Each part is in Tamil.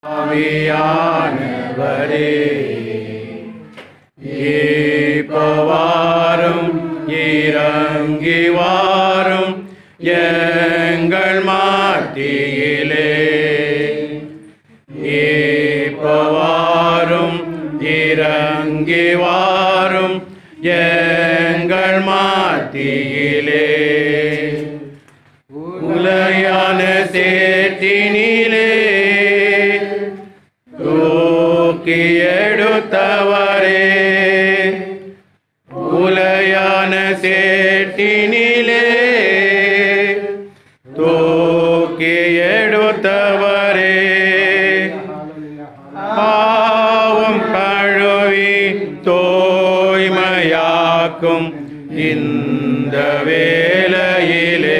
ஆவியானவரே ஈப்பவாரும் இறங்கி வாரும் எங்கள் மாத்தியிலே ஈப்பவாரும் இறங்கி வாரும் எங்கள் மாத்தியிலே உலையான சேற்றினிலே தூக்கி எடுத்தவரே உலையான சேட்டினிலே தூக்கி எடுத்தவரே பாவம் கழுவி தூய்மையாக்கும் இந்த வேளையிலே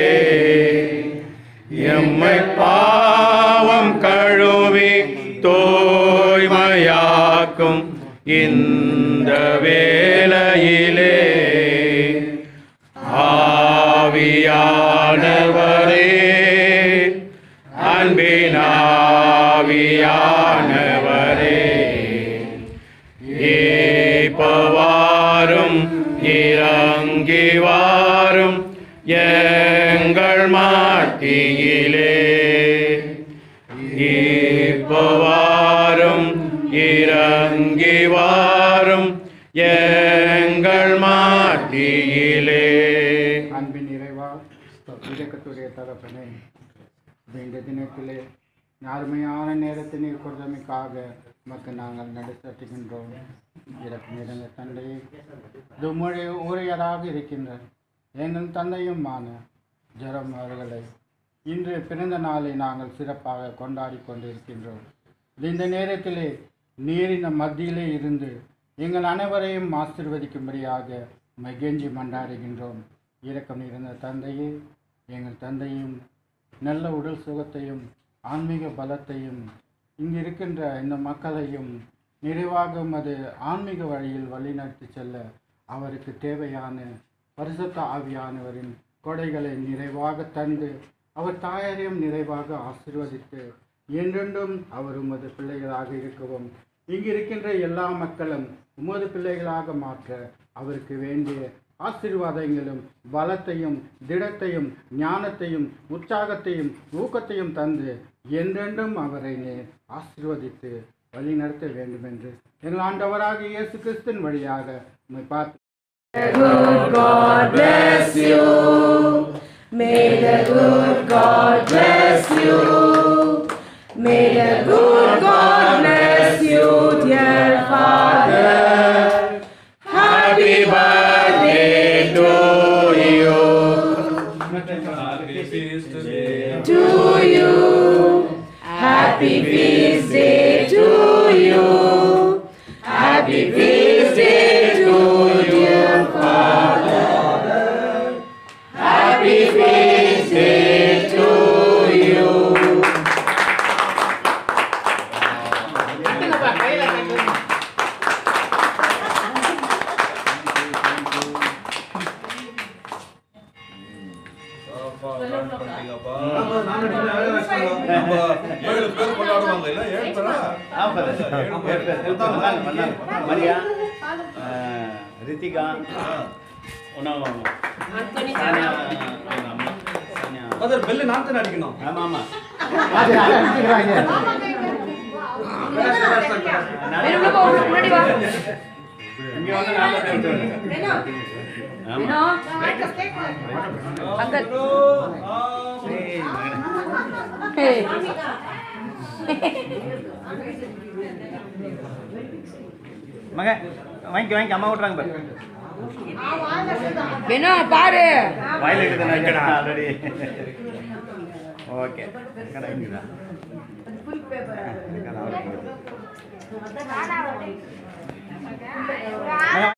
எம்மை பாவம் கழுவி தூய்மையாக்கும் இந்த வேளையிலே ஆவியானவரே அன்பினாவியானவரே ஏப்பவாரும் இறங்கி வாரும் எங்கள் மாட்டியிலே இப்பவாரும் இறங்கி வாரும் எங்கள் மாட்டியிலே அன்பின் இறைவா இரக்கத்துடைய தகப்பனே இந்த தினத்திலே அருமையான நேரத்தை நீர் கொடுத்தமைக்காக உமக்கு நாங்கள் நடுத்தட்டுகின்றோம் இறக்கு நிறைந்த தந்தையை இது உம்முடைய ஊரையராக இருக்கின்ற எங்கள் தந்தையுமான ஜெரம் அவர்களை இன்று பிறந்த நாளை நாங்கள் சிறப்பாக கொண்டாடி கொண்டிருக்கின்றோம் இந்த நேரத்திலே நீரின் மத்தியிலே இருந்து எங்கள் அனைவரையும் ஆசிர்வதிக்கும்படியாக மகிழ்ச்சி மன்றாடுகின்றோம் இரக்கம் நிறைந்த தந்தையே எங்கள் தந்தையும் நல்ல உடல் சுகத்தையும் ஆன்மீக பலத்தையும் இங்கு இருக்கின்ற இந்த மக்களையும் நிறைவாக அது ஆன்மீக வழியில் வழிநடத்தி செல்ல அவருக்கு தேவையான பரிசுத்த ஆவியானவரின் கொடைகளை நிறைவாக தந்து அவர் தாயாரையும் நிறைவாக ஆசீர்வதித்து என்றென்றும் அவர் உமது பிள்ளைகளாக இருக்கவும் இங்கு இருக்கின்ற எல்லா மக்களும் உமது பிள்ளைகளாக மாற்ற அவருக்கு வேண்டிய ஆசீர்வாதங்களும் பலத்தையும் திடத்தையும் ஞானத்தையும் உற்சாகத்தையும் ஊக்கத்தையும் தந்து என்றென்றும் அவரை நீர் ஆசீர்வதித்து வழி நடத்த வேண்டும் என்று எங்கள் ஆண்டவராக இயேசு கிறிஸ்தின் வழியாக உம்மை பார்த்து good God bless you. May the good God bless you. May the good God bless you, dear Father. Happy birthday to you. To you. Happy feast day to you. Happy feast day to dear Father. Happy feast day to you. Maria Ritika உணவு சானியா அவங்க அம்மா சானியா பெல்லு நான் தானே அடிக்கணும் ஆமா ஆமா இங்க வந்து நான் தான் எடுத்து ஆமா அங்கல் ஏய், மக வாங்கிக்க வாங்கிக்க அம்மா விட்றாங்க பாரு வேணும் பாரு வாயில இருக்குது ஆல்ரெடி ஓகே கடை இங்குதா கடை அவருக்கு